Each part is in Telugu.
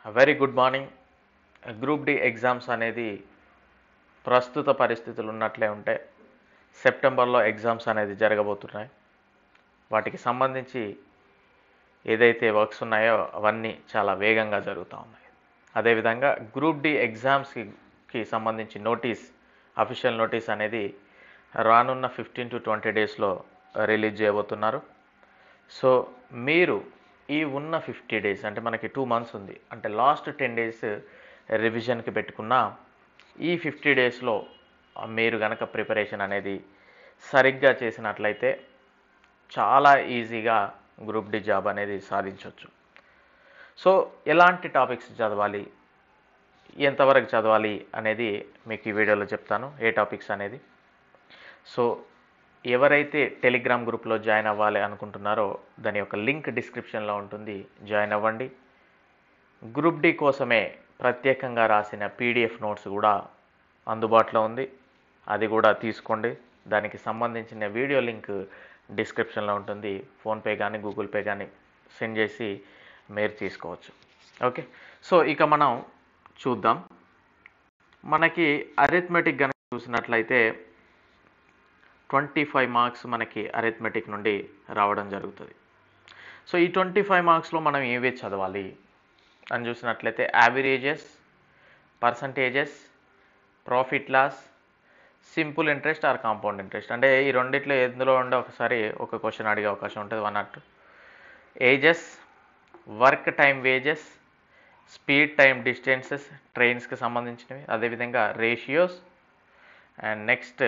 very good morning group D exams అనేది ప్రస్తుత పరిస్థితులు ఉన్నట్లే ఉంటే సెప్టెంబర్లో ఎగ్జామ్స్ అనేది జరగబోతున్నాయి వాటికి సంబంధించి ఏదైతే వర్క్స్ ఉన్నాయో అవన్నీ చాలా వేగంగా జరుగుతూ ఉన్నాయి అదేవిధంగా గ్రూప్ డి ఎగ్జామ్స్కి సంబంధించి నోటీస్ అఫీషియల్ నోటీస్ అనేది రానున్న ఫిఫ్టీన్ టు ట్వంటీ డేస్లో రిలీజ్ చేయబోతున్నారు సో మీరు ఈ ఉన్న ఫిఫ్టీ డేస్ అంటే మనకి టూ మంత్స్ ఉంది అంటే లాస్ట్ టెన్ డేస్ రివిజన్కి పెట్టుకున్న ఈ ఫిఫ్టీ డేస్లో మీరు గనక ప్రిపరేషన్ అనేది సరిగ్గా చేసినట్లయితే చాలా ఈజీగా గ్రూప్ డి జాబ్ అనేది సాధించవచ్చు సో ఎలాంటి టాపిక్స్ చదవాలి ఎంతవరకు చదవాలి అనేది మీకు ఈ వీడియోలో చెప్తాను ఏ టాపిక్స్ అనేది సో ఎవరైతే టెలిగ్రామ్ గ్రూప్లో జాయిన్ అవ్వాలి అనుకుంటున్నారో దాని యొక్క లింక్ డిస్క్రిప్షన్లో ఉంటుంది జాయిన్ అవ్వండి గ్రూప్ డి కోసమే ప్రత్యేకంగా రాసిన పీడిఎఫ్ నోట్స్ కూడా అందుబాటులో ఉంది అది కూడా తీసుకోండి దానికి సంబంధించిన వీడియో లింక్ డిస్క్రిప్షన్లో ఉంటుంది ఫోన్పే కానీ గూగుల్ పే కానీ సెండ్ చేసి మీరు తీసుకోవచ్చు ఓకే సో ఇక మనం చూద్దాం మనకి అరిథమెటిక్ కనుక చూసినట్లయితే ట్వంటీ ఫైవ్ మార్క్స్ మనకి అరిథమెటిక్ నుండి రావడం జరుగుతుంది సో ఈ ట్వంటీ ఫైవ్ మార్క్స్లో మనం ఏవే చదవాలి అని చూసినట్లయితే averages percentages profit loss simple interest or compound interest అంటే ఈ రెండిట్లో ఎందులో ఉండే ఒకసారి ఒక క్వశ్చన్ అడిగే అవకాశం ఉంటుంది one at ages work time wages speed time distances ట్రైన్స్కి సంబంధించినవి అదేవిధంగా ratios and next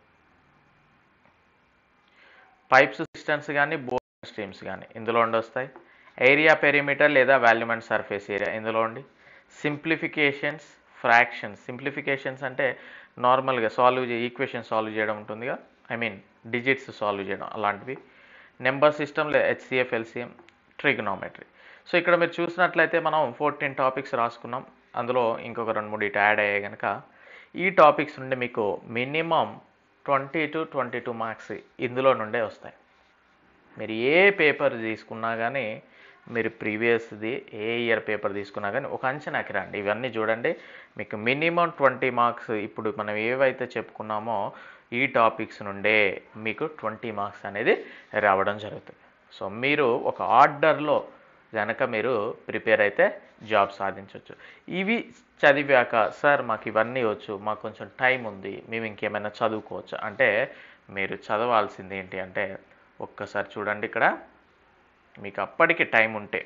pipes cisterns కానీ బోర్ స్ట్రీమ్స్ కానీ ఇందులో ఉండి వస్తాయి ఏరియా పెరిమీటర్ లేదా వాల్యూమ్ అండ్ సర్ఫేస్ ఏరియా ఇందులో ఉండి సింప్లిఫికేషన్స్ ఫ్రాక్షన్స్ సింప్లిఫికేషన్స్ అంటే నార్మల్గా సాల్వ్ చే ఈక్వేషన్ సాల్వ్ చేయడం ఉంటుందిగా ఐ మీన్ డిజిట్స్ సాల్వ్ చేయడం అలాంటివి నెంబర్ సిస్టమ్ లేదా హెచ్సిఎఫ్ ఎల్సిఎం ట్రిగ్నోమెట్రీ సో ఇక్కడ మీరు చూసినట్లయితే మనం ఫోర్టీన్ టాపిక్స్ రాసుకున్నాం అందులో ఇంకొక రెండు మూడు ఇటు యాడ్ అయ్యాయి కనుక ఈ టాపిక్స్ నుండి మీకు minimum twenty to twenty two marks ఇందులో నుండే వస్తాయి మీరు ఏ పేపర్ తీసుకున్నా కానీ మీరు ప్రీవియస్ది ఏ ఇయర్ పేపర్ తీసుకున్నా కానీ ఒక అంచనాకి రండి ఇవన్నీ చూడండి మీకు మినిమం ట్వంటీ మార్క్స్ ఇప్పుడు మనం ఏవైతే చెప్పుకున్నామో ఈ టాపిక్స్ నుండే మీకు ట్వంటీ మార్క్స్ అనేది రావడం జరుగుతుంది సో మీరు ఒక ఆర్డర్లో కనుక మీరు ప్రిపేర్ అయితే జాబ్ సాధించవచ్చు ఇవి చదివాక సార్ మాకు ఇవన్నీ వచ్చు మాకు కొంచెం టైం ఉంది మేము ఇంకేమైనా చదువుకోవచ్చు అంటే మీరు చదవాల్సింది ఏంటి అంటే ఒక్కసారి చూడండి ఇక్కడ మీకు అప్పటికి టైం ఉంటే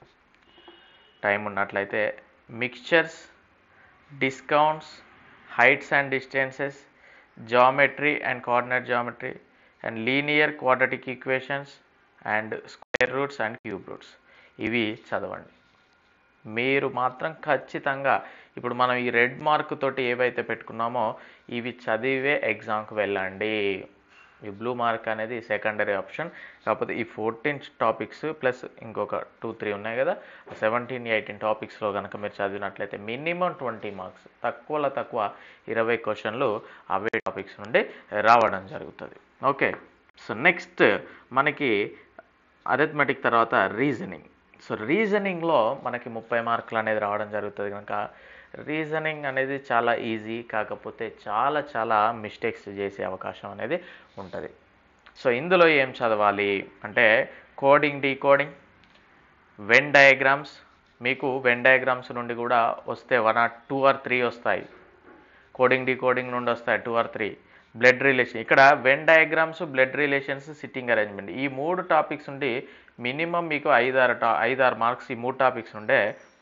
టైం ఉన్నట్లయితే mixtures discounts heights and distances geometry and coordinate geometry and linear quadratic equations and square roots and cube roots ఇవి చదవండి మీరు మాత్రం ఖచ్చితంగా ఇప్పుడు మనం ఈ రెడ్ మార్క్ తోటి ఏవైతే పెట్టుకున్నామో ఇవి చదివే ఎగ్జామ్కి వెళ్ళండి ఈ బ్లూ మార్క్ అనేది సెకండరీ ఆప్షన్ కాకపోతే ఈ ఫోర్టీన్ టాపిక్స్ ప్లస్ ఇంకొక టూ త్రీ ఉన్నాయి కదా సెవెంటీన్ ఎయిటీన్ టాపిక్స్లో కనుక మీరు చదివినట్లయితే మినిమం ట్వంటీ మార్క్స్ తక్కువలో తక్కువ ఇరవై క్వశ్చన్లు అవే టాపిక్స్ నుండి రావడం జరుగుతుంది ఓకే సో నెక్స్ట్ మనకి అరిథమెటిక్ తర్వాత రీజనింగ్ సో రీజనింగ్లో మనకి ముప్పై మార్కులు అనేది రావడం జరుగుతుంది కనుక రీజనింగ్ అనేది చాలా ఈజీ కాకపోతే చాలా చాలా మిస్టేక్స్ చేసే అవకాశం అనేది ఉంటుంది సో ఇందులో ఏం చదవాలి అంటే కోడింగ్ డీకోడింగ్ వెన్ డయాగ్రామ్స్ మీకు వెన్ డయాగ్రామ్స్ నుండి కూడా వస్తే one or two or three వస్తాయి కోడింగ్ డీకోడింగ్ నుండి వస్తాయి two or three blood relation ఇక్కడ Venn diagrams blood relations sitting arrangement ఈ మూడు టాపిక్స్ నుండి మినిమం మీకు ఐదారు టా ఐదారు మార్క్స్ ఈ మూడు టాపిక్స్ నుండే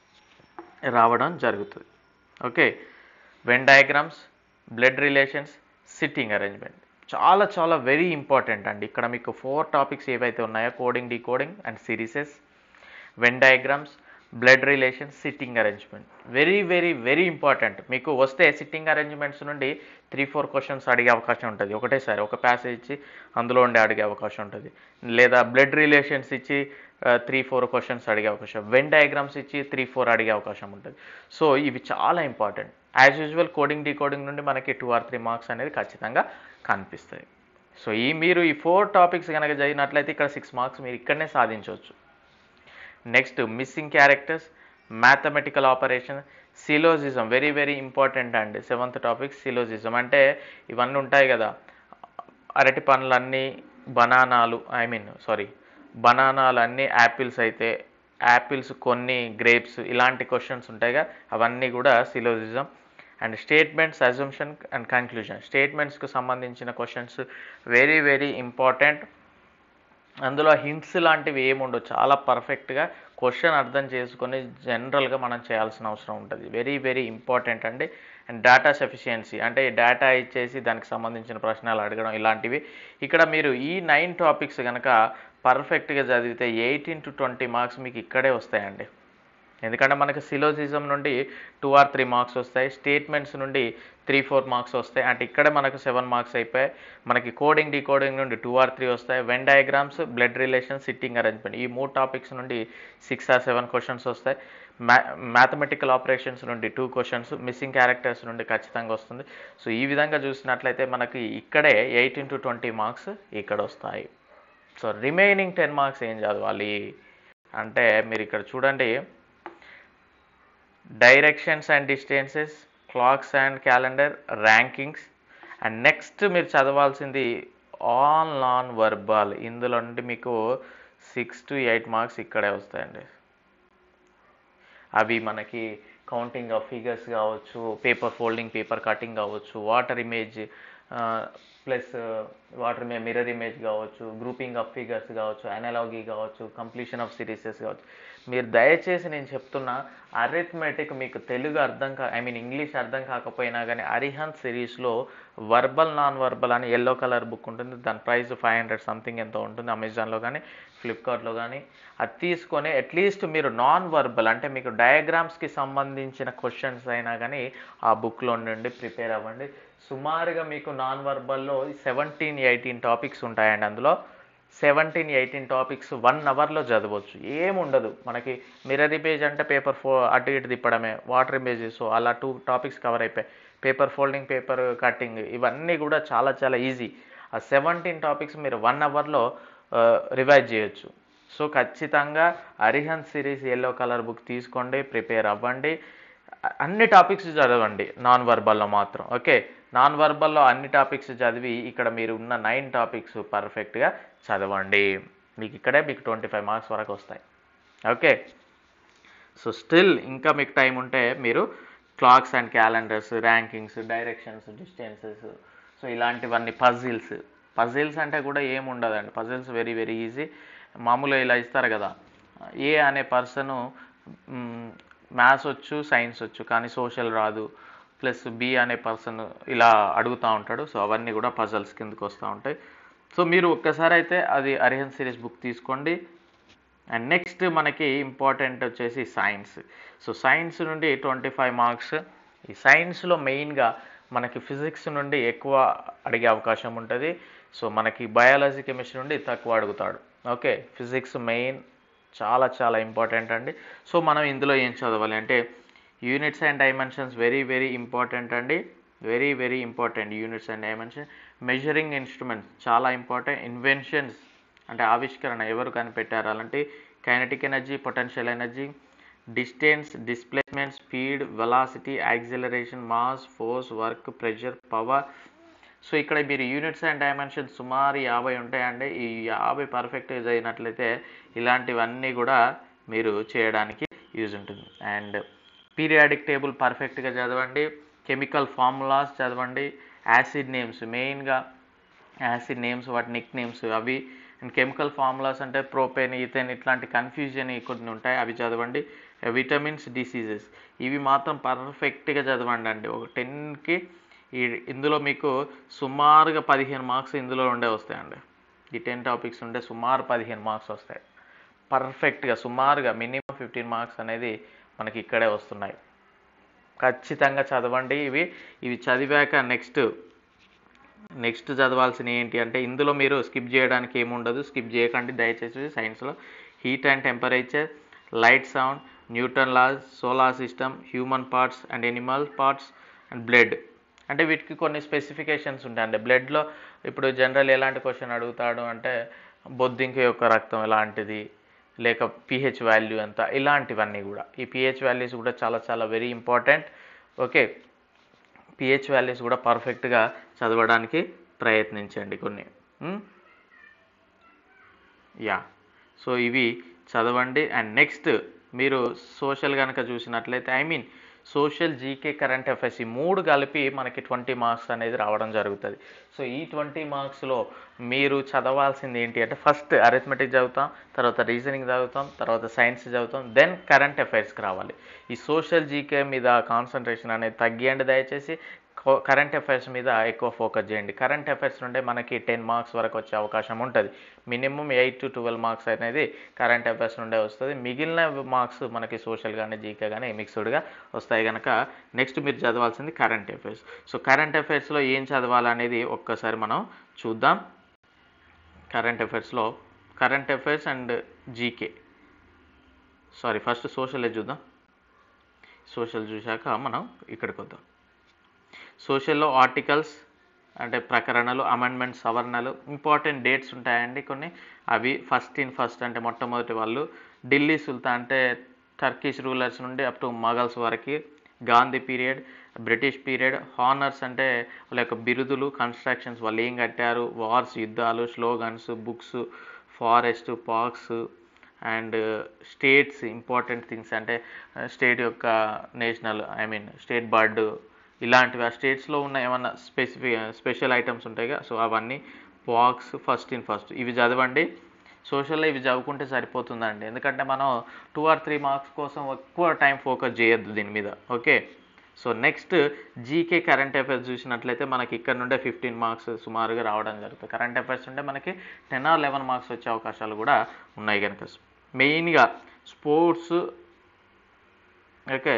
రావడం జరుగుతుంది okay Venn diagrams blood relations sitting arrangement చాలా చాలా వెరీ ఇంపార్టెంట్ అండి ఇక్కడ మీకు ఫోర్ టాపిక్స్ ఏవైతే ఉన్నాయో coding decoding and series Venn diagrams blood relation sitting arrangement very very very important మీకు వస్తే సిట్టింగ్ అరేంజ్మెంట్స్ నుండి త్రీ ఫోర్ క్వశ్చన్స్ అడిగే అవకాశం ఉంటుంది ఒకటేసారి ఒక ప్యాసేజ్ ఇచ్చి అందులో ఉండి అడిగే అవకాశం ఉంటుంది లేదా బ్లడ్ రిలేషన్స్ ఇచ్చి త్రీ ఫోర్ క్వశ్చన్స్ అడిగే అవకాశం వెన్ డయాగ్రామ్స్ ఇచ్చి త్రీ ఫోర్ అడిగే అవకాశం ఉంటుంది సో ఇవి చాలా important as usual coding decoding నుండి మనకి టూ ఆర్ త్రీ మార్క్స్ అనేది ఖచ్చితంగా కనిపిస్తాయి సో ఈ మీరు ఈ ఫోర్ టాపిక్స్ కనుక చదివినట్లయితే ఇక్కడ సిక్స్ మార్క్స్ మీరు ఇక్కడనే సాధించవచ్చు next missing characters mathematical operation syllogism very very important అండి సెవెంత్ టాపిక్ సిలోజిజం అంటే ఇవన్నీ ఉంటాయి కదా అరటి పండ్లన్నీ బనానాలు ఐ మీన్ సారీ బనానాలు అన్నీ యాపిల్స్ అయితే యాపిల్స్ కొన్ని గ్రేప్స్ ఇలాంటి క్వశ్చన్స్ ఉంటాయిగా అవన్నీ కూడా syllogism and statements assumption and conclusion స్టేట్మెంట్స్కి సంబంధించిన క్వశ్చన్స్ వెరీ వెరీ ఇంపార్టెంట్ అందులో హింట్స్ లాంటివి ఏముండవు చాలా పర్ఫెక్ట్గా క్వశ్చన్ అర్థం చేసుకొని జనరల్గా మనం చేయాల్సిన అవసరం ఉంటుంది వెరీ వెరీ ఇంపార్టెంట్ అండి అండ్ డేటా సఫిషియన్సీ అంటే డేటా ఇచ్చేసి దానికి సంబంధించిన ప్రశ్నలు అడగడం ఇలాంటివి ఇక్కడ మీరు ఈ నైన్ టాపిక్స్ కనుక పర్ఫెక్ట్గా చదివితే ఎయిటీన్ టు ట్వంటీ మార్క్స్ మీకు ఇక్కడే వస్తాయండి ఎందుకంటే మనకి సిలోజిజం నుండి టూ ఆర్ త్రీ మార్క్స్ వస్తాయి స్టేట్మెంట్స్ నుండి త్రీ ఫోర్ మార్క్స్ వస్తాయి అంటే ఇక్కడ మనకు సెవెన్ మార్క్స్ అయిపోయాయి మనకి కోడింగ్ డీకోడింగ్ నుండి టూ ఆర్ త్రీ వస్తాయి Venn diagrams blood relation sitting arrangement ఈ మూడు టాపిక్స్ నుండి సిక్స్ ఆర్ సెవెన్ క్వశ్చన్స్ వస్తాయి మ్యా మ్యాథమెటికల్ ఆపరేషన్స్ నుండి టూ క్వశ్చన్స్ మిస్సింగ్ క్యారెక్టర్స్ నుండి ఖచ్చితంగా వస్తుంది సో ఈ విధంగా చూసినట్లయితే మనకి ఇక్కడే ఎయిటీన్ టు ట్వంటీ మార్క్స్ ఇక్కడ వస్తాయి సో రిమైనింగ్ టెన్ మార్క్స్ ఏం చదవాలి అంటే మీరు ఇక్కడ చూడండి directions and distances clocks and calendar rankings and next మీరు చదవాల్సింది ఆల్ నాన్ వర్బల్ ఇందులో నుండి మీకు సిక్స్ టు ఎయిట్ మార్క్స్ ఇక్కడే వస్తాయండి అవి మనకి కౌంటింగ్ ఆఫ్ ఫిగర్స్ కావచ్చు పేపర్ ఫోల్డింగ్ పేపర్ కటింగ్ కావచ్చు water image plus water image mirror image కావచ్చు గ్రూపింగ్ ఆఫ్ ఫిగర్స్ కావచ్చు అనలాగీ కావచ్చు కంప్లీషన్ ఆఫ్ సిరీసెస్ కావచ్చు మీరు దయచేసి నేను చెప్తున్నా అరిథమెటిక్ మీకు తెలుగు అర్థం కా ఐ మీన్ ఇంగ్లీష్ అర్థం కాకపోయినా కానీ అరిహన్ సిరీస్లో వర్బల్ నాన్ వర్బల్ అని ఎల్లో కలర్ బుక్ ఉంటుంది దాని ప్రైస్ ఫైవ్ హండ్రెడ్ సంథింగ్ ఎంతో ఉంటుంది అమెజాన్లో కానీ ఫ్లిప్కార్ట్లో కానీ అది తీసుకొని అట్లీస్ట్ మీరు నాన్ వర్బల్ అంటే మీకు డయాగ్రామ్స్కి సంబంధించిన క్వశ్చన్స్ అయినా కానీ ఆ బుక్లో నుండి ప్రిపేర్ అవ్వండి సుమారుగా మీకు నాన్ వర్బల్లో సెవెంటీన్ ఎయిటీన్ టాపిక్స్ ఉంటాయండి అందులో సెవెంటీన్ ఎయిటీన్ టాపిక్స్ వన్ అవర్లో చదవచ్చు ఏముండదు మనకి మిర్రర్ ఇమేజ్ అంటే పేపర్ ఫో అటు ఇటు తిప్పడమే వాటర్ ఇమేజెస్ అలా టూ టాపిక్స్ కవర్ అయిపోయాయి పేపర్ ఫోల్డింగ్ పేపర్ కటింగ్ ఇవన్నీ కూడా చాలా చాలా ఈజీ ఆ సెవెంటీన్ టాపిక్స్ మీరు వన్ అవర్లో రివైజ్ చేయొచ్చు సో ఖచ్చితంగా Arihant series yellow colour book తీసుకోండి ప్రిపేర్ అవ్వండి అన్ని టాపిక్స్ చదవండి నాన్ వర్బల్లో మాత్రం ఓకే నాన్ వర్బల్లో అన్ని టాపిక్స్ చదివి ఇక్కడ మీరు ఉన్న నైన్ టాపిక్స్ పర్ఫెక్ట్గా చదవండి మీకు ఇక్కడే మీకు ట్వంటీ ఫైవ్ మార్క్స్ వరకు వస్తాయి ఓకే సో స్టిల్ ఇంకా మీకు టైం ఉంటే మీరు clocks and calendars rankings directions distances so ఇలాంటివన్నీ పజిల్స్ పజిల్స్ అంటే కూడా ఏం ఉండదండి పజిల్స్ వెరీ వెరీ ఈజీ మామూలుగా ఇలా ఇస్తారు కదా ఏ అనే పర్సను మ్యాథ్స్ వచ్చు సైన్స్ వచ్చు కానీ సోషల్ రాదు ప్లస్ బి అనే పర్సన్ ఇలా అడుగుతూ ఉంటాడు సో అవన్నీ కూడా పజల్స్ కిందకు వస్తూ ఉంటాయి సో మీరు ఒక్కసారి అయితే అది అరిహన్ సిరీస్ బుక్ తీసుకోండి అండ్ నెక్స్ట్ మనకి ఇంపార్టెంట్ వచ్చేసి సైన్స్ సో సైన్స్ నుండి ట్వంటీ ఫైవ్ మార్క్స్ ఈ సైన్స్లో మెయిన్గా మనకి ఫిజిక్స్ నుండి ఎక్కువ అడిగే అవకాశం ఉంటుంది సో మనకి బయాలజీ కెమిస్ట్రీ నుండి తక్కువ అడుగుతాడు ఓకే ఫిజిక్స్ మెయిన్ చాలా చాలా ఇంపార్టెంట్ అండి సో మనం ఇందులో ఏం చదవాలి అంటే units and dimensions very very important అండి very very important units and dimension measuring instruments చాలా ఇంపార్టెంట్ ఇన్వెన్షన్స్ అంటే ఆవిష్కరణ ఎవరు కనిపెట్టారు అలాంటి kinetic energy potential energy distance displacement speed velocity acceleration mass force work pressure power so ఇక్కడ మీరు యూనిట్స్ అండ్ డైమెన్షన్స్ సుమారు యాభై ఉంటాయండి ఈ యాభై పర్ఫెక్ట్గా చదివినట్లయితే ఇలాంటివన్నీ కూడా మీరు చేయడానికి యూజ్ ఉంటుంది అండ్ పీరియాడిక్ టేబుల్ పర్ఫెక్ట్గా చదవండి కెమికల్ ఫార్ములాస్ చదవండి యాసిడ్ నేమ్స్ మెయిన్గా యాసిడ్ నేమ్స్ వాటి నిక్ నేమ్స్ అవి అండ్ కెమికల్ ఫార్ములాస్ అంటే ప్రోపెన్ ఈథెన్ ఇట్లాంటి కన్ఫ్యూజన్ కొన్ని ఉంటాయి అవి చదవండి విటమిన్స్ డిసీజెస్ ఇవి మాత్రం పర్ఫెక్ట్గా చదవండి అండి ఒక టెన్కి ఈ ఇందులో మీకు సుమారుగా పదిహేను మార్క్స్ ఇందులో ఉండే వస్తాయండి ఈ టెన్ టాపిక్స్ ఉంటే సుమారు పదిహేను మార్క్స్ వస్తాయి పర్ఫెక్ట్గా సుమారుగా మినిమం ఫిఫ్టీన్ మార్క్స్ అనేది మనకి ఇక్కడే వస్తున్నాయి ఖచ్చితంగా చదవండి ఇవి ఇవి చదివాక నెక్స్ట్ నెక్స్ట్ చదవాల్సిన ఏంటి అంటే ఇందులో మీరు స్కిప్ చేయడానికి ఏముండదు స్కిప్ చేయకండి దయచేసి సైన్స్లో heat and temperature light sound Newton laws solar system human parts and animal parts and blood అంటే వీటికి కొన్ని స్పెసిఫికేషన్స్ ఉంటాయండి బ్లడ్లో ఇప్పుడు జనరల్ ఎలాంటి క్వశ్చన్ అడుగుతాడు అంటే బొద్దింక యొక్క రక్తం ఎలాంటిది లేక పిహెచ్ వాల్యూ ఎంత ఇలాంటివన్నీ కూడా ఈ పిహెచ్ వాల్యూస్ కూడా చాలా చాలా very important okay pH values కూడా పర్ఫెక్ట్గా చదవడానికి ప్రయత్నించండి కొన్ని యా సో ఇవి చదవండి అండ్ నెక్స్ట్ మీరు సోషల్ కనుక చూసినట్లయితే I mean social GK current affairs ఈ మూడు కలిపి మనకి ట్వంటీ మార్క్స్ అనేది రావడం జరుగుతుంది సో ఈ ట్వంటీ మార్క్స్లో మీరు చదవాల్సింది ఏంటి అంటే ఫస్ట్ అరిథమెటిక్ చదువుతాం తర్వాత రీజనింగ్ చదువుతాం తర్వాత సైన్స్ చదువుతాం దెన్ కరెంట్ అఫైర్స్కి రావాలి ఈ సోషల్ జీకే మీద కాన్సన్ట్రేషన్ అనేది తగ్గియండి దయచేసి కరెంట్ అఫైర్స్ మీద ఎక్కువ ఫోకస్ చేయండి కరెంట్ అఫైర్స్ నుండే మనకి టెన్ మార్క్స్ వరకు వచ్చే అవకాశం ఉంటుంది minimum eight to twelve marks అనేది కరెంట్ అఫైర్స్ నుండే వస్తుంది మిగిలిన మార్క్స్ మనకి సోషల్ కానీ జీకే కానీ మిక్స్డ్గా వస్తాయి కనుక నెక్స్ట్ మీరు చదవాల్సింది కరెంట్ అఫైర్స్ సో కరెంట్ అఫైర్స్లో ఏం చదవాలనేది ఒక్కసారి మనం చూద్దాం కరెంట్ అఫైర్స్లో current affairs and GK sorry first social చూద్దాం సోషల్ చూశాక మనం ఇక్కడికి వద్దాం సోషల్లో ఆర్టికల్స్ అంటే ప్రకరణలు అమెండ్మెంట్ సవరణలు ఇంపార్టెంట్ డేట్స్ ఉంటాయండి కొన్ని అవి ఫస్ట్ ఇన్ ఫస్ట్ అంటే మొట్టమొదటి వాళ్ళు ఢిల్లీ సుల్తాన్ అంటే టర్కిష్ రూలర్స్ నుండి అప్ టు మొఘల్స్ వరకు Gandhi period British period honours అంటే వాళ్ళ యొక్క బిరుదులు కన్స్ట్రక్షన్స్ వాళ్ళు ఏం కట్టారు వార్స్ యుద్ధాలు slogans books forest parks and states important things అంటే స్టేట్ యొక్క national I mean state bird ఇలాంటివి ఆ స్టేట్స్లో ఉన్న ఏమన్నా స్పెసిఫిక్ స్పెషల్ ఐటమ్స్ ఉంటాయిగా సో అవన్నీ పాక్స్ ఫస్ట్ ఇన్ ఫస్ట్ ఇవి చదవండి సోషల్లో ఇవి చదువుకుంటే సరిపోతుందండి ఎందుకంటే మనం టూ ఆర్ త్రీ మార్క్స్ కోసం ఎక్కువ టైం ఫోకస్ చేయొద్దు దీని మీద okay so next GK current affairs చూసినట్లయితే మనకి ఇక్కడ నుండే ఫిఫ్టీన్ మార్క్స్ సుమారుగా రావడం జరుగుతుంది కరెంట్ అఫైర్స్ ఉంటే మనకి టెన్ ఆర్ లెవెన్ మార్క్స్ వచ్చే అవకాశాలు కూడా ఉన్నాయి కనుక మెయిన్గా స్పోర్ట్స్ ఓకే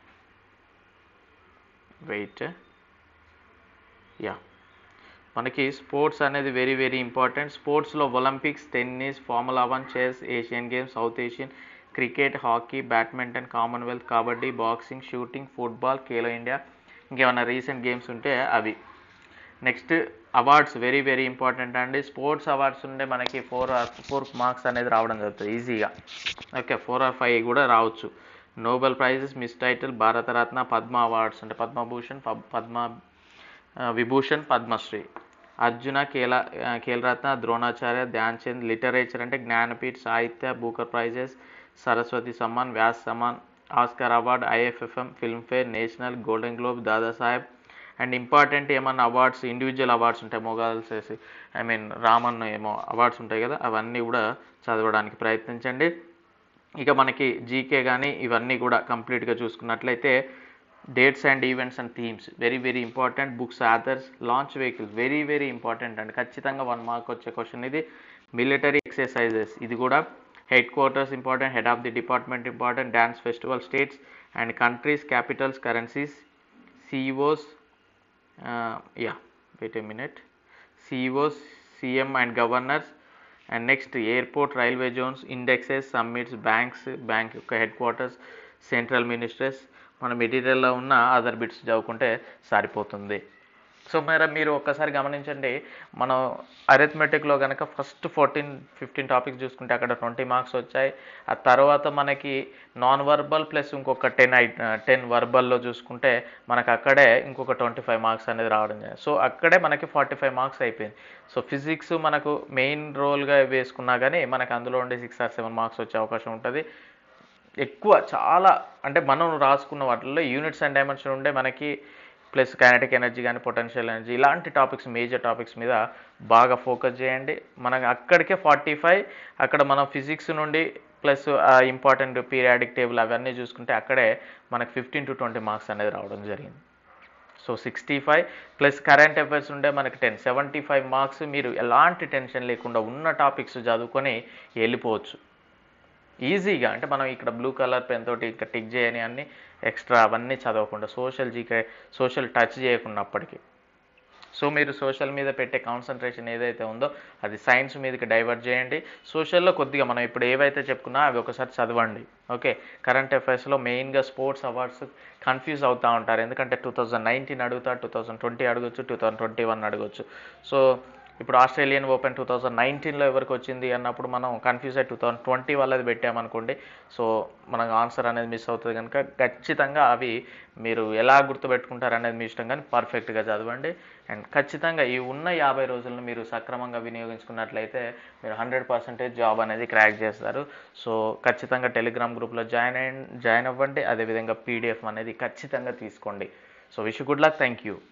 వెయిట్ యా మనకి స్పోర్ట్స్ అనేది వెరీ వెరీ ఇంపార్టెంట్ స్పోర్ట్స్లో Olympics tennis formula one chess Asian games South Asian cricket hockey badminton Commonwealth kabaddi boxing shooting football Khelo India ఇంకేమైనా రీసెంట్ గేమ్స్ ఉంటే అవి next awards very very important అండి స్పోర్ట్స్ అవార్డ్స్ ఉంటే మనకి ఫోర్ ఆర్ ఫోర్ మార్క్స్ అనేది రావడం జరుగుతుంది ఈజీగా ఓకే ఫోర్ ఆర్ ఫైవ్ కూడా రావచ్చు Nobel prizes miss title Bharat Ratna Padma awards అంటే పద్మభూషణ్ ప- పద్మ ఆ, విభూషణ్ పద్మశ్రీ అర్జున కేల ఆ, ఖేల్రత్న ద్రోణాచార్య ధ్యాన్ చంద్ లిటరేచర్ అంటే Jnanpith Sahitya Booker prizes Saraswati Samman Vyas Samman Oscar award IFFM Filmfare national golden globe Dadasaheb and important ఏమన్నా అవార్డ్స్ ఇండివిజువల్ అవార్డ్స్ ఉంటాయి మొగాల్స్ వేసి ఐ మీన్ రామన్ ఏమో అవార్డ్స్ ఉంటాయి కదా అవన్నీ కూడా చదవడానికి ప్రయత్నించండి ఇక మనకి జీకే కానీ ఇవన్నీ కూడా కంప్లీట్గా చూసుకున్నట్లయితే dates and events and themes very very important books authors launch vehicles very very important అండి ఖచ్చితంగా వన్ మార్క్ వచ్చే క్వశ్చన్ ఇది మిలిటరీ ఎక్సర్సైజెస్ ఇది కూడా headquarters important head of the department important dance festival states and countries capitals currencies CEOs ya wait a minute CEOs CM and governors and next airport railway zones indexes summits banks bank యొక్క హెడ్ క్వార్టర్స్ సెంట్రల్ మినిస్టర్స్ మన మెటీరియల్లో ఉన్న అదర్ బిట్స్ చదువుకుంటే సరిపోతుంది సో మరి మీరు ఒక్కసారి గమనించండి మనం అరిథమెటిక్లో కనుక ఫస్ట్ ఫోర్టీన్ ఫిఫ్టీన్ టాపిక్స్ చూసుకుంటే అక్కడ ట్వంటీ మార్క్స్ వచ్చాయి ఆ తర్వాత మనకి నాన్ వర్బల్ ప్లస్ ఇంకొక టెన్ ఐ టెన్ వర్బల్లో చూసుకుంటే మనకు అక్కడే ఇంకొక ట్వంటీ ఫైవ్ మార్క్స్ అనేది రావడం జరిగింది సో అక్కడే మనకి ఫార్టీ ఫైవ్ మార్క్స్ అయిపోయింది సో ఫిజిక్స్ మనకు మెయిన్ రోల్గా వేసుకున్నా కానీ మనకు అందులో ఉండే సిక్స్ ఆర్ సెవెన్ మార్క్స్ వచ్చే అవకాశం ఉంటుంది ఎక్కువ చాలా అంటే మనం రాసుకున్న వాటిల్లో యూనిట్స్ అండ్ డైమెన్షన్ ఉండే మనకి ప్లస్ కైనటిక్ ఎనర్జీ కానీ పొటెన్షియల్ ఎనర్జీ ఇలాంటి టాపిక్స్ మేజర్ టాపిక్స్ మీద బాగా ఫోకస్ చేయండి మనకు అక్కడికే ఫార్టీ ఫైవ్ అక్కడ మనం ఫిజిక్స్ నుండి ప్లస్ ఇంపార్టెంట్ పీరియాడిక్ టేబుల్ అవన్నీ చూసుకుంటే అక్కడే మనకు ఫిఫ్టీన్ టు ట్వంటీ మార్క్స్ అనేది రావడం జరిగింది so sixty five plus current affairs ఉంటే మనకి టెన్ సెవెంటీ ఫైవ్ మార్క్స్ మీరు ఎలాంటి టెన్షన్ లేకుండా ఉన్న టాపిక్స్ చదువుకొని వెళ్ళిపోవచ్చు ఈజీగా అంటే మనం ఇక్కడ బ్లూ కలర్ పెన్ తోటి ఇక్కడ టిక్ చేయని అన్ని ఎక్స్ట్రా అవన్నీ చదవకుండా సోషల్ జీకే సోషల్ టచ్ చేయకున్నప్పటికీ సో మీరు సోషల్ మీద పెట్టే కాన్సన్ట్రేషన్ ఏదైతే ఉందో అది సైన్స్ మీదకి డైవర్ట్ చేయండి సోషల్లో కొద్దిగా మనం ఇప్పుడు ఏవైతే చెప్పుకున్నా అవి ఒకసారి చదవండి ఓకే కరెంట్ అఫైర్స్లో మెయిన్గా స్పోర్ట్స్ అవార్డ్స్ కన్ఫ్యూజ్ అవుతూ ఉంటారు ఎందుకంటే టూ థౌజండ్ నైన్టీన్ అడుగుతారు టూ థౌజండ్ ట్వంటీ అడగొచ్చు టూ థౌజండ్ ట్వంటీ వన్ అడగొచ్చు సో ఇప్పుడు ఆస్ట్రేలియన్ ఓపెన్ టూ థౌజండ్ నైన్టీన్లో ఎవరికి వచ్చింది అన్నప్పుడు మనం కన్ఫ్యూజ్ అయ్యి టూ థౌజండ్ ట్వంటీ వాళ్ళది పెట్టామనుకోండి సో మనకు ఆన్సర్ అనేది మిస్ అవుతుంది కనుక ఖచ్చితంగా అవి మీరు ఎలా గుర్తుపెట్టుకుంటారు అనేది మీ ఇష్టం కానీ పర్ఫెక్ట్గా చదవండి అండ్ ఖచ్చితంగా ఈ ఉన్న యాభై రోజులను మీరు సక్రమంగా వినియోగించుకున్నట్లయితే మీరు హండ్రెడ్ పర్సెంటేజ్ జాబ్ అనేది క్రాక్ చేస్తారు సో ఖచ్చితంగా టెలిగ్రామ్ గ్రూప్లో జాయిన్ అయ్యి జాయిన్ అవ్వండి అదేవిధంగా పీడిఎఫ్ అనేది ఖచ్చితంగా తీసుకోండి so wish good luck thank you